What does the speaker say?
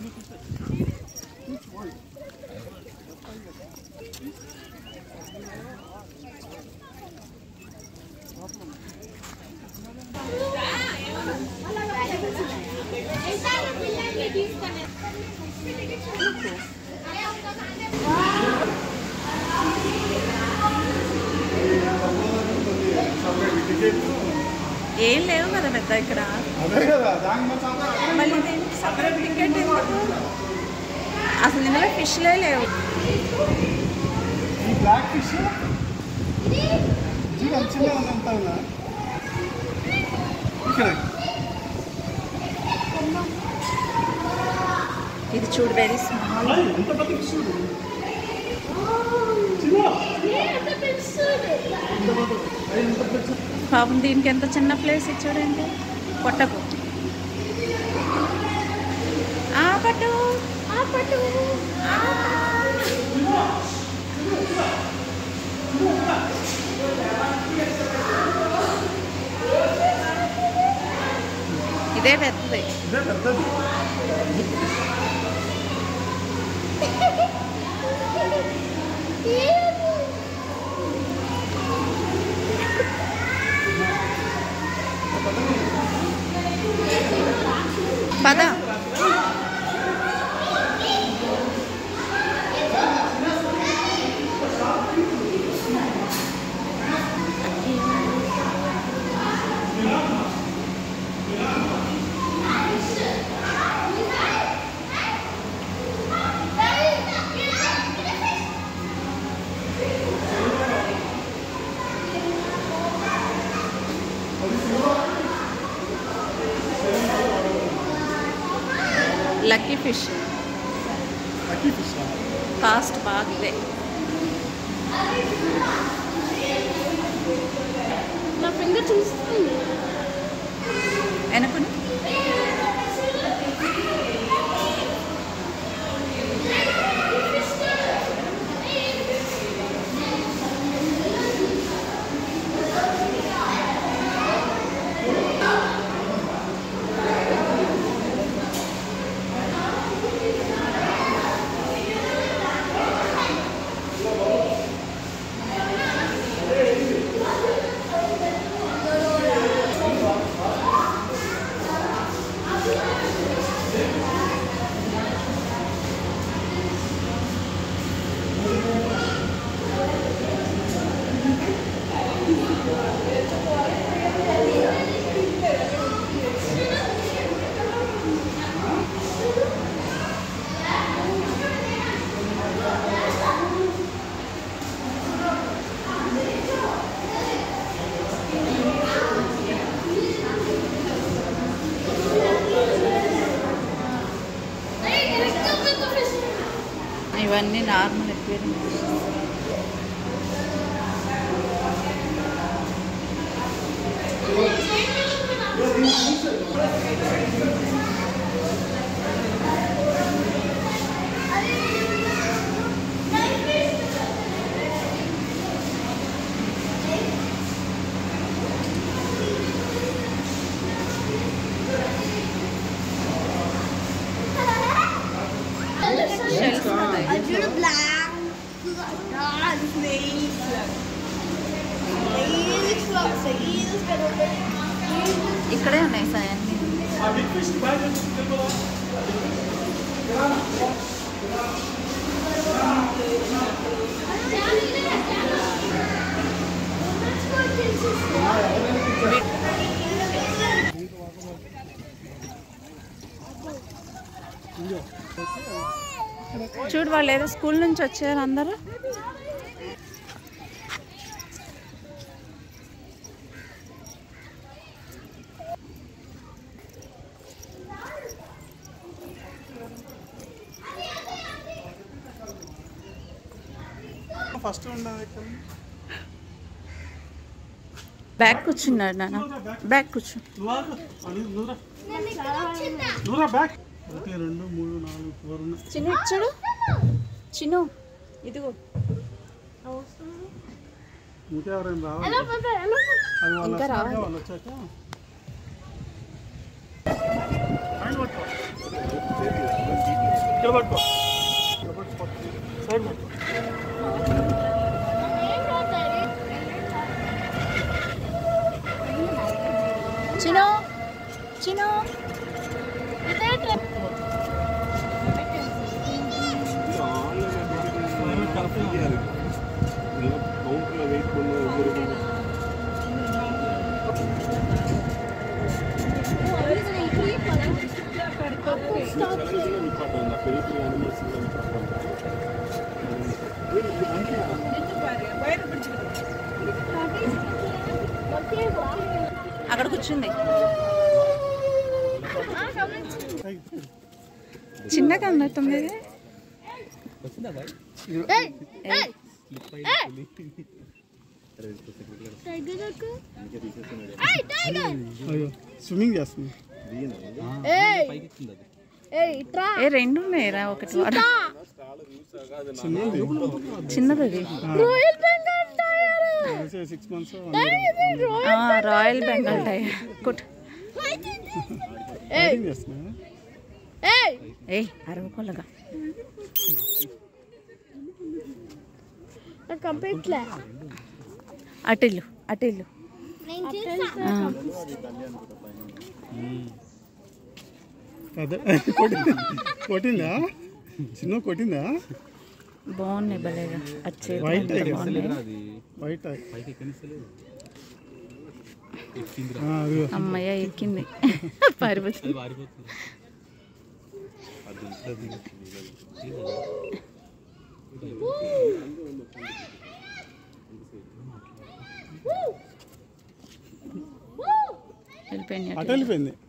ఏం లేవు కదా పెద్ద ఇక్కడ అదే కదా దానికి మరి సంతకం మళ్ళీ దీనికి సపరేట్ టికెట్ ఎందుకు అసలు ఇందులో ఫిష్లే లేవు ఈ బ్లాక్ ఫిష్ చూడు అది చిన్న అంత ఉందా ఇక్కడ ఇది చూడు వెరీ స్మాల్ అయ్, ఎంత పెద్ద ఫిష్ చూడు చిన్న ఎంత పెద్ద అయ్, ఎంత పెద్ద పాపం దీనికి ఎంత చిన్న ప్లేస్ ఇచ్చాడంటే కొట్టకు ఆ పట్టు ఆ పట్టు ఆ. ఇదే పెద్దది ఇదే పెద్దది పద లక్కీ ఫిష్ అక్కి ఫిష్ కాస్ట్ బాగా ఇదే నా ఫింగర్ చూస్తుంది వెనకుని ఇవన్నీ నార్మల్ ఎక్వేరియం షెల్స్ ఉన్నాయి I drew the black. God, snakes. Snakes, look, snakes, pero ఇక్కడే ఉన్నాయి సార్ అన్ని ఆ బిగ్ ఫిష్ బ్యాగ్ తెలుపుదా చూడు వాళ్ళు ఏదో స్కూల్ నుంచి వచ్చారు అందరూ ఫస్ట్ ఉండదు ఇక్కడ బ్యాగ్ కూర్చున్నాడు నాన్న బ్యాగ్ కూర్చో నువ్వా అది నువ్వురా నువ్వురా బ్యాక్ ఒకటి రెండు మూడు నాలుగు ఫోర్ ఉన్నాయి చిన్న ఇచ్చాడు చిన్ను ఇదిగో ఇంకెవరైనా రావాలి అది వాళ్ళు ఇంకా వస్తారుగా, రావాలి. వాళ్ళు వచ్చాక హ్యాండ్ పట్టుకో ఇక్కడ పట్టుకో ఇక్కడ పట్టుకో సైడ్ పట్టుకో చిను చిను కౌంటర్లో వెయిట్ కొన్న ఎవరు పెరుగుతున్న అనిమల్స్ అక్కడ కూర్చుంది చిన్నగా ఉన్నట్టుంది ఇది. అయ్యో స్విమ్మింగ్ చేస్తుంది ఏ రెండు ఉన్నాయి రా ఒకటి వాడు చిన్నది చిన్నది అది సిక్స్ మంత్స్ ఆ, రాయల్ బెంగాల్ టైగర్ కుట్ చేస్తున్నా ఏ అరవకొల్లగా కంప్లీట్లే అటిల్లు అటిల్లు ఆ, అదే కొట్టిందా కొట్టిందా చిన్న కొట్టిందా బాగున్నాయి భలేగా వచ్చే వైట్ టైగర్ బాగున్నాయి వైట్ అమ్మయ్య ఎక్కింది పారిపోతుంది వెళ్ళిపోయింది అటు వెళ్ళిపోయింది